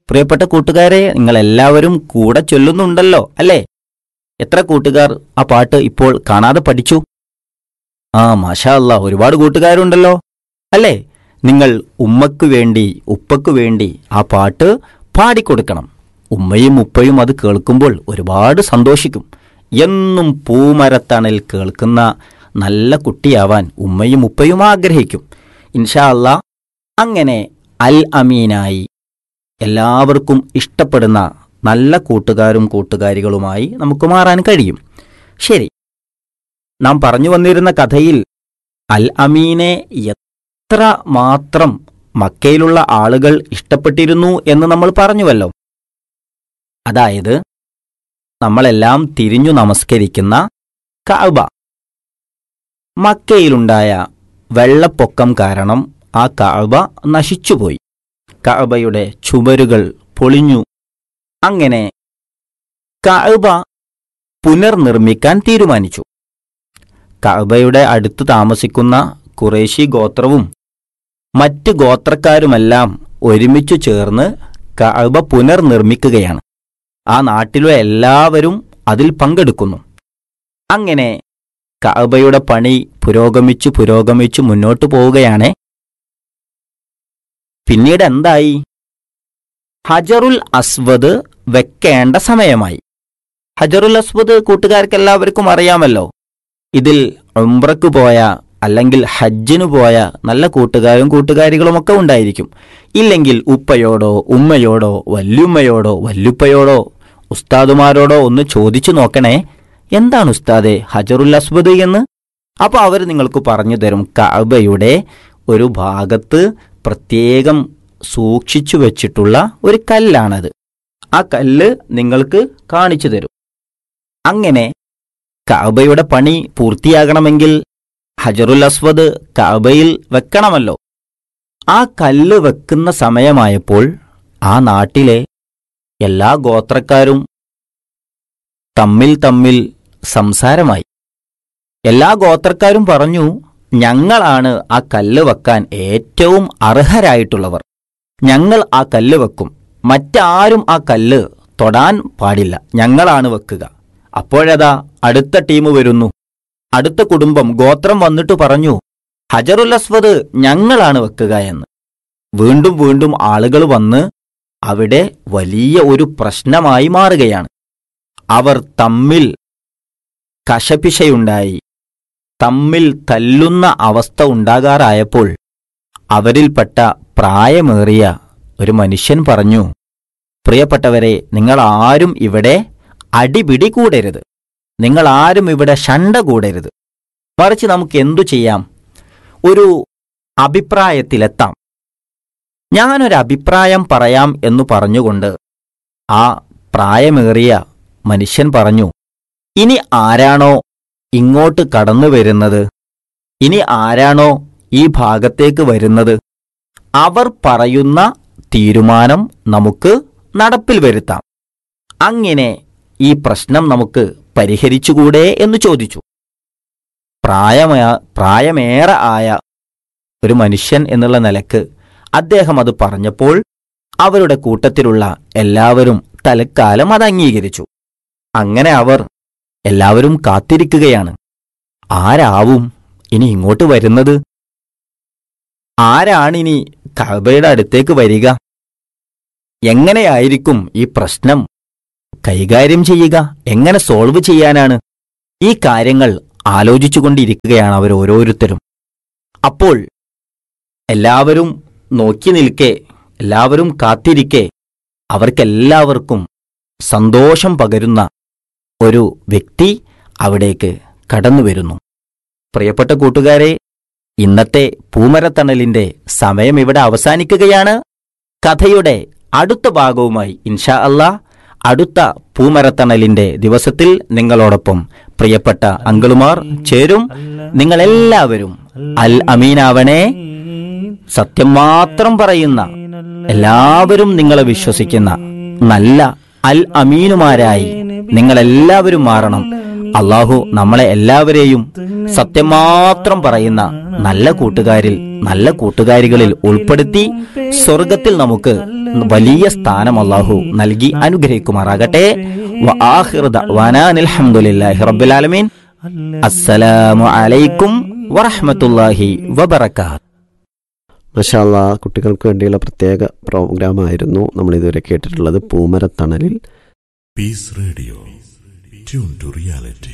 പ്രിയപ്പെട്ട കൂട്ടുകാരെ നിങ്ങൾ എല്ലാവരും കൂടെ ചൊല്ലുന്നുണ്ടല്ലോ അല്ലേ എത്ര കൂട്ടുകാർ ആ പാട്ട് ഇപ്പോൾ കാണാതെ പഠിച്ചു ആ മാഷാ അല്ലാ ഒരുപാട് കൂട്ടുകാരുണ്ടല്ലോ അല്ലേ നിങ്ങൾ ഉമ്മയ്ക്ക് വേണ്ടി ഉപ്പയ്ക്ക് വേണ്ടി ആ പാട്ട് പാടിക്കൊടുക്കണം ഉമ്മയും ഉപ്പയും അത് കേൾക്കുമ്പോൾ ഒരുപാട് സന്തോഷിക്കും എന്നും പൂമരത്തണൽ കേൾക്കുന്ന നല്ല കുട്ടിയാവാൻ ഉമ്മയും ഉപ്പയും ആഗ്രഹിക്കും ഇൻഷാ അല്ലാ അങ്ങനെ അൽ അമീനായി എല്ലാവർക്കും ഇഷ്ടപ്പെടുന്ന നല്ല കൂട്ടുകാരും കൂട്ടുകാരികളുമായി നമുക്ക് മാറാൻ കഴിയും ശരി നാം പറഞ്ഞു വന്നിരുന്ന കഥയിൽ അൽ അമീനെ എത്ര മാത്രം മക്കയിലുള്ള ആളുകൾ ഇഷ്ടപ്പെട്ടിരുന്നു എന്ന് നമ്മൾ പറഞ്ഞുവല്ലോ അതായത് നമ്മളെല്ലാം തിരിഞ്ഞു നമസ്കരിക്കുന്ന കഅബ മക്കയിലുണ്ടായ വെള്ളപ്പൊക്കം കാരണം ആ കഅബ നശിച്ചുപോയി കഅബയുടെ ചുമരുകൾ പൊളിഞ്ഞു അങ്ങനെ കഅബ പുനർനിർമ്മിക്കാൻ തീരുമാനിച്ചു കഅബയുടെ അടുത്ത് താമസിക്കുന്ന കുറേശി ഗോത്രവും മറ്റ് ഗോത്രക്കാരുമെല്ലാം ഒരുമിച്ചു ചേർന്ന് കഅബ പുനർനിർമ്മിക്കുകയാണ് ആ നാട്ടിലെ എല്ലാവരും അതിൽ പങ്കെടുക്കുന്നു അങ്ങനെ കഅബയുടെ പണി പുരോഗമിച്ചു പുരോഗമിച്ചു മുന്നോട്ടു പോവുകയാണ് പിന്നീട് എന്തായി ഹജറുൽ അസ്വദ് വെക്കേണ്ട സമയമായി ഹജറുൽ അസ്വദ് കൂട്ടുകാർക്ക് എല്ലാവർക്കും അറിയാമല്ലോ ഇതിൽ ഉംറക്ക് പോയ അല്ലെങ്കിൽ ഹജ്ജിനു പോയ നല്ല കൂട്ടുകാരും കൂട്ടുകാരികളുമൊക്കെ ഉണ്ടായിരിക്കും ഇല്ലെങ്കിൽ ഉപ്പയോടോ ഉമ്മയോടോ വല്യുമ്മയോടോ വല്യുപ്പയോടോ ഉസ്താദുമാരോടോ ഒന്ന് ചോദിച്ചു നോക്കണേ എന്താണ് ഉസ്താദെ ഹജറുൽ അസ്വദ് എന്ന് അപ്പോൾ അവർ നിങ്ങൾക്ക് പറഞ്ഞു തരും കഅബയുടെ ഒരു ഭാഗത്ത് പ്രത്യേകം സൂക്ഷിച്ചു വെച്ചിട്ടുള്ള ഒരു കല്ലാണത് ആ കല്ല് നിങ്ങൾക്ക് കാണിച്ചു തരും അങ്ങനെ കഅബയുടെ പണി പൂർത്തിയാകണമെങ്കിൽ ഹജറുൽ അസ്വദ് കഅബയിൽ വെക്കണമല്ലോ ആ കല്ല് വെക്കുന്ന സമയമായപ്പോൾ ആ നാട്ടിലെ എല്ലാ ഗോത്രക്കാരും തമ്മിൽ തമ്മിൽ സംസാരമായി എല്ലാ ഗോത്രക്കാരും പറഞ്ഞു ഞങ്ങളാണ് ആ കല്ല് വെക്കാൻ ഏറ്റവും അർഹരായിട്ടുള്ളവർ ഞങ്ങൾ ആ കല്ല് വെക്കും മറ്റാരും ആ കല്ല് തൊടാൻ പാടില്ല ഞങ്ങളാണ് വെക്കുക അപ്പോഴതാ അടുത്ത ടീം വരുന്നു അടുത്ത കുടുംബം ഗോത്രം വന്നിട്ട് പറഞ്ഞു ഹജറുൽ അസ്വദ് ഞങ്ങളാണ് വെക്കുക എന്ന് വീണ്ടും വീണ്ടും ആളുകൾ വന്ന് അവിടെ വലിയ ഒരു പ്രശ്നമായി മാറുകയാണ് അവർ തമ്മിൽ കശപിശയുണ്ടായി തമ്മിൽ തല്ലുന്ന അവസ്ഥ ഉണ്ടാകാറായപ്പോൾ അവരിൽപ്പെട്ട പ്രായമേറിയ ഒരു മനുഷ്യൻ പറഞ്ഞു പ്രിയപ്പെട്ടവരെ നിങ്ങൾ ആരും ഇവിടെ അടിപിടി കൂടരുത് നിങ്ങൾ ആരും ഇവിടെ ഷണ്ട കൂടരുത് മറിച്ച് നമുക്ക് എന്തു ചെയ്യാം ഒരു അഭിപ്രായത്തിലെത്താം ഞാനൊരു അഭിപ്രായം പറയാം എന്നു പറഞ്ഞുകൊണ്ട് ആ പ്രായമേറിയ മനുഷ്യൻ പറഞ്ഞു ഇനി ആരാണോ ഇങ്ങോട്ട് കടന്നു വരുന്നത് ഇനി ആരാണോ ഈ ഭാഗത്തേക്ക് വരുന്നത് അവർ പറയുന്ന തീരുമാനം നമുക്ക് നടപ്പിൽ വരുത്താം അങ്ങനെ ഈ പ്രശ്നം നമുക്ക് പരിഹരിച്ചുകൂടെ എന്ന് ചോദിച്ചു പ്രായമേ പ്രായമേറെ ആയ ഒരു മനുഷ്യൻ എന്നുള്ള നിലക്ക് അദ്ദേഹം അത് പറഞ്ഞപ്പോൾ അവരുടെ കൂട്ടത്തിലുള്ള എല്ലാവരും തൽക്കാലം അത് അംഗീകരിച്ചു അങ്ങനെ അവർ എല്ലാവരും കാത്തിരിക്കുകയാണ് ആരാവും ഇനി ഇങ്ങോട്ട് വരുന്നത് ആരാണിനി കഅബയുടെ അടുത്തേക്ക് വരിക എങ്ങനെയായിരിക്കും ഈ പ്രശ്നം കൈകാര്യം ചെയ്യുക എങ്ങനെ സോൾവ് ചെയ്യാനാണ് ഈ കാര്യങ്ങൾ ആലോചിച്ചുകൊണ്ടിരിക്കുകയാണ് അവർ ഓരോരുത്തരും അപ്പോൾ എല്ലാവരും നോക്കി നിൽക്കെ എല്ലാവരും കാത്തിരിക്കെ അവർക്കെല്ലാവർക്കും സന്തോഷം പകരുന്ന ഒരു വ്യക്തി അവിടേക്ക് കടന്നു വരുന്നു പ്രിയപ്പെട്ട കൂട്ടുകാരെ ഇന്നത്തെ പൂമരത്തണലിന്റെ സമയം ഇവിടെ അവസാനിക്കുകയാണ് കഥയുടെ അടുത്ത ഭാഗവുമായി ഇൻഷാ അല്ലാ അടുത്ത പൂമരത്തണലിന്റെ ദിവസത്തിൽ നിങ്ങളോടൊപ്പം പ്രിയപ്പെട്ട അങ്കിളുമാർ ചേരും നിങ്ങളെല്ലാവരും അൽ അമീനാവണേ സത്യം മാത്രം പറയുന്ന എല്ലാവരും നിങ്ങളെ വിശ്വസിക്കുന്ന നല്ല അൽ അമീനുമാരായി നിങ്ങളെല്ലാവരും മാറണം അള്ളാഹു നമ്മളെ എല്ലാവരെയും സത്യം മാത്രം പറയുന്ന നല്ല കൂട്ടുകാരിൽ നല്ല കൂട്ടുകാരികളിൽ ഉൾപ്പെടുത്തി സ്വർഗത്തിൽ നമുക്ക് വലിയ സ്ഥാനം അള്ളാഹു നൽകി അനുഗ്രഹിക്കുമാറാകട്ടെ വആഖിറു ദഅ്വാനാ അൽഹംദുലില്ലാഹി റബ്ബിൽ ആലമീൻ അസ്സലാമു അലൈക്കും വറഹ്മത്തുള്ളാഹി വബറകാത്ത് മഷാല്ല കുട്ടികൾക്ക് വേണ്ടിയുള്ള പ്രത്യേക പ്രോഗ്രാമായിരുന്നു നമ്മൾ ഇതുവരെ കേട്ടിട്ടുള്ളത് പൂമരത്തണലിൽ Peace Radio. Tune to reality.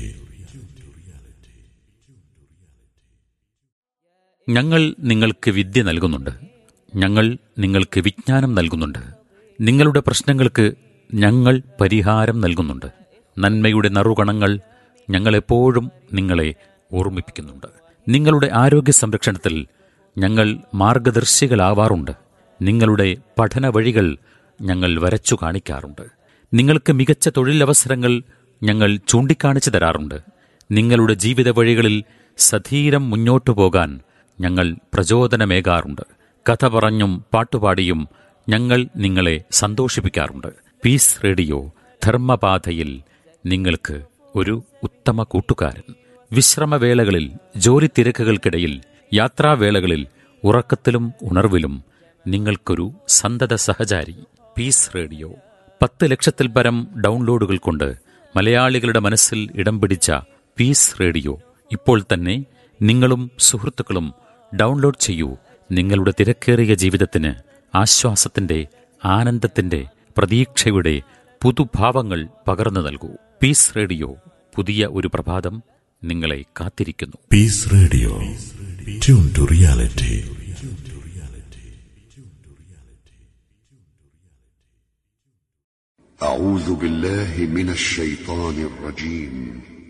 ഞങ്ങൾ നിങ്ങൾക്ക് വിദ്യ നൽകുന്നുണ്ട് ഞങ്ങൾ നിങ്ങൾക്ക് വിജ്ഞാനം നൽകുന്നുണ്ട് നിങ്ങളുടെ പ്രശ്നങ്ങൾക്ക് ഞങ്ങൾ പരിഹാരം നൽകുന്നുണ്ട് നന്മയുടെ നറുകണങ്ങൾ ഞങ്ങളെപ്പോഴും നിങ്ങളെ ഓർമ്മിപ്പിക്കുന്നുണ്ട് നിങ്ങളുടെ ആരോഗ്യ സംരക്ഷണത്തിൽ ഞങ്ങൾ മാർഗദർശികളാവാറുണ്ട് നിങ്ങളുടെ പഠന വഴികൾ ഞങ്ങൾ വരച്ചു കാണിക്കാറുണ്ട് നിങ്ങൾക്ക് മികച്ച തൊഴിലവസരങ്ങൾ ഞങ്ങൾ ചൂണ്ടിക്കാണിച്ചു തരാറുണ്ട് നിങ്ങളുടെ ജീവിത വഴികളിൽ സധീരം മുന്നോട്ടു പോകാൻ ഞങ്ങൾ പ്രചോദനമേകാറുണ്ട് കഥ പറഞ്ഞും പാട്ടുപാടിയും ഞങ്ങൾ നിങ്ങളെ സന്തോഷിപ്പിക്കാറുണ്ട് പീസ് റേഡിയോ ധർമ്മപാതയിൽ നിങ്ങൾക്ക് ഒരു ഉത്തമ കൂട്ടുകാരൻ വിശ്രമവേളകളിൽ ജോലി തിരക്കുകൾക്കിടയിൽ യാത്രാവേളകളിൽ ഉറക്കത്തിലും ഉണർവിലും നിങ്ങൾക്കൊരു സന്തത സഹചാരി പീസ് റേഡിയോ പത്ത് ലക്ഷത്തിൽ പരം ഡൗൺലോഡുകൾ കൊണ്ട് മലയാളികളുടെ മനസ്സിൽ ഇടം പിടിച്ച പീസ് റേഡിയോ ഇപ്പോൾ തന്നെ നിങ്ങളും സുഹൃത്തുക്കളും ഡൗൺലോഡ് ചെയ്യൂ നിങ്ങളുടെ തിരക്കേറിയ ജീവിതത്തിന് ആശ്വാസത്തിന്റെ ആനന്ദത്തിന്റെ പ്രതീക്ഷയുടെ പുതുഭാവങ്ങൾ പകർന്നു നൽകൂ പീസ് റേഡിയോ പുതിയ ഒരു പ്രഭാതം നിങ്ങളെ കാത്തിരിക്കുന്നു Peace Radio. Tune to reality. أعوذ بالله من الشيطان الرجيم